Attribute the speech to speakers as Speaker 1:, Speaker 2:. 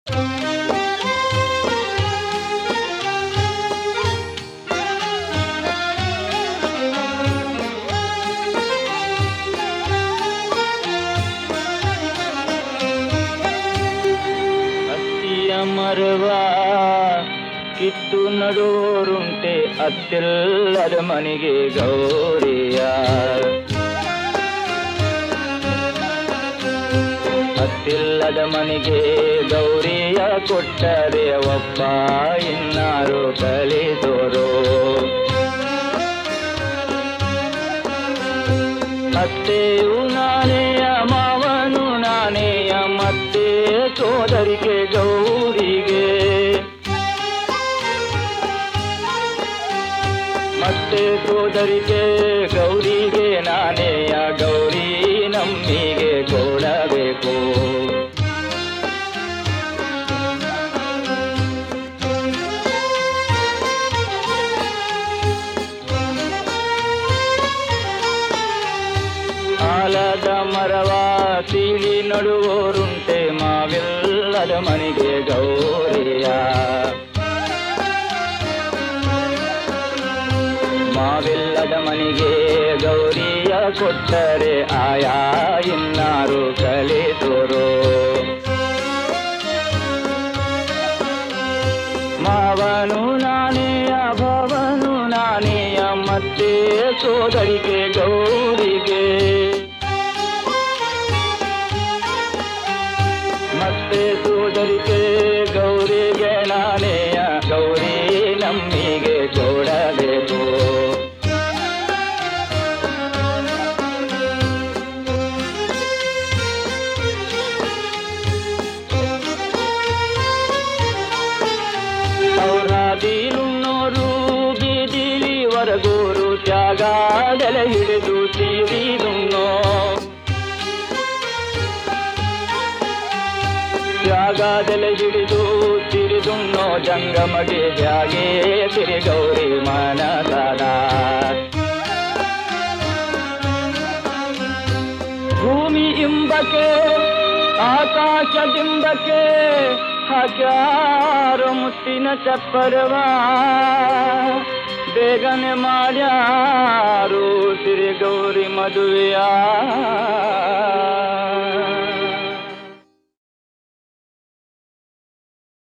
Speaker 1: ಹತ್ತಿಯ ಮರವ ಕಿತ್ತು ನಡೋರುಂಟೆ ಅತ್ತಿಲ್ಲದ ಮನೆಗೆ ಗೌರಿಯ ಹತ್ತಿಲ್ಲದ ಮನೆಗೆ ಗೌರಿಯ ಕೊಟ್ಟರೆ ಒಬ್ಬ ಇನ್ನಾರು ಕಲಿತೋರು ಅತ್ತೆಯು ನಾನೆಯ ಮಾವನು ನಾನೆಯ ಮತ್ತೆ ಸೋದರಿಗೆ ಗೌರಿಗೆ ಮತ್ತೆ ಸೋದರಿಗೆ ಗೌರಿಗೆ ನಾನೆಯ ಗೌರಿ ನಮ್ಮಿಗೆ ಕೊಡಬೇಕು ಆಲದ ಮರವ ಸೀಳಿ ನಡುವೋರುಂಟೆ ಮಾವಿಲ್ಲದ ಮನೆಗೆ ಗೌರಿಯ ಮಾವಿಲ್ಲದ ಮನೆಗೆ ಗೌರಿಯ ಕೊಟ್ಟರೆ ಆಯಾ ಇನ್ನಾರು ಕಲಿತೋರು ಮಾವನು ನಾನೆಯ ಭವನು ನಾನೆಯ ಮತ್ತೆ ಸೋದರಿಗೆ ಗೌರಿಗೆ ಮತ್ತೆ ಸೋದರಿಗೆ ಗೌರಿಗೆ ನಾನೆಯ ಗೌರಿ ನಮ್ಮಿಗೆ ಕೊಡಬೇಕು ಔರಾದಿಲುನ್ನೋರು ಬೀದಿಲಿ ವರಗೂರು ತ್ಯಾಗಾದಲ ಹಿಡಿದು ತೀರಿದುನ್ನೋ ತ್ಯಾಗಾದಲ ಹಿಡಿದು ತಿರಿದುನ್ನೋ ಜಂಗಮಗೆ ತ್ಯಾಗೇ ತಿರಿ ಗೌರಿ ಮನದಾದ ಭೂಮಿ ಇಂಬಕ್ಕೆ ಆಕಾಶದಿಂಬಕ್ಕೆ ಹಾಕ್ಯಾರ ಮುತ್ತಿನ ಚಪ್ಪರವ ಬೇಗನೆ ಮಾಡ್ಯಾರು ಸಿರಿ ಗೌರಿ ಮದುವೆಯ